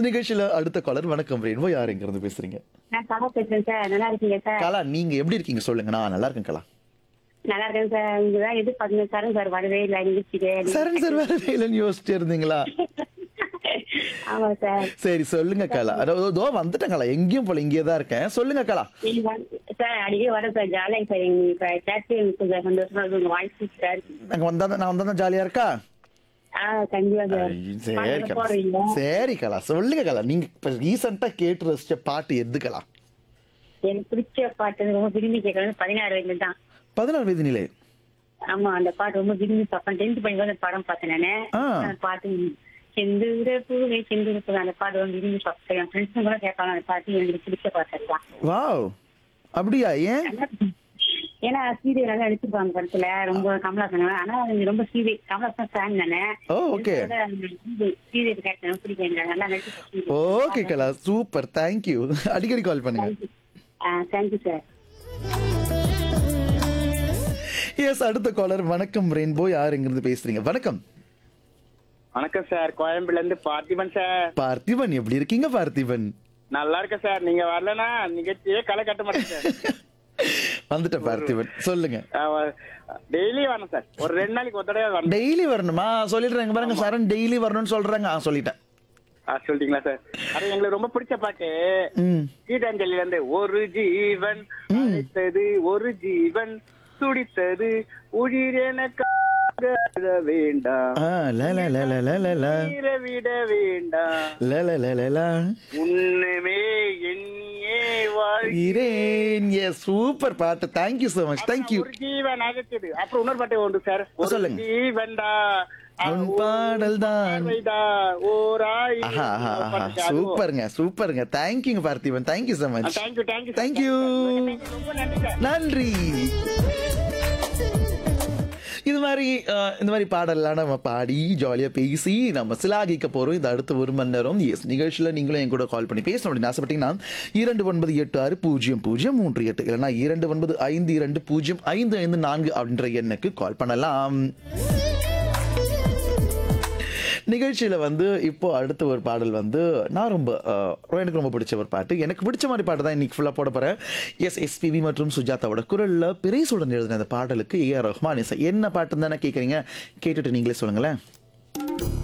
நிகழ்ச்சியில அடுத்த காலர் வணக்கம் ரெயின்போ யார் எங்க இருந்து பேசுறீங்க நான் கலா பேசுறேன் சார் நல்லா இருக்கீங்க சார் கலா நீங்க எப்படி இருக்கீங்க சொல்லுங்க நான் நல்லா இருக்கேன் கலா நல்லா இருக்கேன் சார் இங்கதான் எதிர்பார்த்தேன் சரண் சார் வரவே இல்லை நிகழ்ச்சிக்கு சரண் சார் வேற இல்லைன்னு யோசிச்சு இருந்தீங்களா ஆமா சார் சரி சொல்லுங்க கலா அதாவது இதோ வந்துட்டேன் கலா எங்கேயும் போல இங்கே தான் இருக்கேன் சொல்லுங்க கலா நீங்க வந்து- சார் அடிக்கடி வர சார் ஜாலியாக சார் எங்க சேர்த்து எனக்கு கொஞ்சம் சந்தோஷமா இருக்கு உங்க வாய்ஸ் சார் நாங்க வந்தா நான் வந்தா ஜாலியா இருக்கா ஆ கண்டிப்பா சார் ஐ, சரி பாட்டு கலா போடுறீங்க சரி கலா சொல்லுங்க கலா நீங்க இப்ப ரீசெண்டா கேட்டு ரசிச்ச பாட்டு எது கலா எனக்கு பிடிச்ச பாட்டு ரொம்ப விரும்பி கேட்கறது பதினாறு வயதுல தான் பதினாறு வயது நிலை ஆமா அந்த பாட்டு ரொம்ப விரும்பி பார்ப்பேன் டென்த் படிக்கும்போது அந்த படம் பார்த்தேன் நானு ஆ. அந்த பாட்டு செந்தூர பூவே செந்தூர பூ அந்த பாட்டு ரொம்ப விரும்பி பார்ப்பேன் என் ஃப்ரெண்ட்ஸும் கூட கேட்பாங்க அந்த பாட்டு எனக்கு பிடிச்ச பாட்டு தான் வாவ் அப்படியா ஏன் ஏன்னா சீரியல் நல்லா நடிச்சிருப்பாங்க படத்துல ரொம்ப கமலாசன் ஆனா அது ரொம்ப சீரியல் கமலாசன் ஃபேன் தானே ஓ ஓகே சீரியல் கேட்டேன் பிடிக்கும் எனக்கு நல்லா நடிச்சு ஓகே கலா சூப்பர் தேங்க்யூ அடிக்கடி கால் பண்ணுங்க தேங்க்யூ சார் எஸ் அடுத்த காலர் வணக்கம் ரெயின்போ யார் எங்கிருந்து பேசுறீங்க வணக்கம் வணக்கம் சார் கோயம்புல இருந்து பார்த்திபன் சார் பார்த்திபன் எப்படி இருக்கீங்க பார்த்திபன் நல்லா இருக்கேன் சார் நீங்க வரலனா நிகழ்ச்சியே களை கட்ட மாட்டேன் சார் வந்துட்டேன் பார்த்திபன் சொல்லுங்க டெய்லி வரணும் சார் ஒரு ரெண்டு நாளைக்கு ஒரு தடவை வரணும் டெய்லி வரணுமா சொல்லிடுறேங்க பாருங்க சரண் டெய்லி வரணும்னு சொல்றாங்க ஆ சொல்லிட்டேன் ஆ, சொல்லிட்டீங்களா சார் அது எங்களுக்கு ரொம்ப பிடிச்ச பாட்டு ம் கீதாஞ்சலில இருந்து ஒரு ஜீவன் அழைத்தது ஒரு ஜீவன் துடித்தது உயிர் எனக்காக அழ வேண்டாம் ஆ ல ல ல ல ல ல ல உயிரை விட வேண்டாம் ல ல ல ல ல உன்னுமே எண்ணியே வாழ் இரேன் எஸ் சூப்பர் பாட்டு தேங்க்யூ so மச் தேங்க்யூ ஒரு ஜீவன் அழைச்சது அப்புறம் இன்னொரு பாட்டு உண்டு சார் ஒரு சொல்லுங்க. ஜீவன்டா உன் பாடல் தான் பார்வைதா, ஓர் ஆயிரம் ஆஹா ஆஹா ஒரு ஆஹா பாட்டு சார். அதுவும். சூப்பருங்க சூப்பருங்க தேங்க்யூங்க பார்த்திபன் தேங்க்யூ so ஆ, much thank you, thank you, sir. Thank you. ரொம்ப நன்றி சார் நன்றி இது மாதிரி அஹ், இந்த மாதிரி பாடலாம் நம்ம பாடி ஜாலியாக பேசி நம்ம சிலாகிக்க போகிறோம் இது அடுத்த ஒரு மணி நேரம் எஸ் நிகழ்ச்சியில் நீங்களும் என் கூட கால் பண்ணி பேசணும் அப்படின்னு ஆசைப்பட்டீங்கன்னா இரண்டு ஒன்பது எட்டு ஆறு பூஜ்ஜியம் பூஜ்ஜியம் மூன்று எட்டு இல்லைன்னா இரண்டு ஒன்பது ஐந்து இரண்டு பூஜ்ஜியம் ஐந்து ஐந்து நான்கு அப்படின்ற எண்ணுக்கு கால் பண்ணலாம் நிகழ்ச்சியில் வந்து இப்போ அடுத்த ஒரு பாடல் வந்து நான் ரொம்ப அஹ், எனக்கு ரொம்ப பிடிச்ச ஒரு பாட்டு எனக்கு பிடிச்ச மாதிரி பாட்டு தான் இன்னைக்கு ஃபுல்லாக போட போகிறேன் எஸ் எஸ்பிவி மற்றும் சுஜாதாவோட குரலில் பிரைசுடன் எழுதின அந்த பாடலுக்கு ஏஆர் ரஹ்மான் இசை என்ன பாட்டுன்னு தானே கேட்குறீங்க கேட்டுட்டு நீங்களே சொல்லுங்களேன்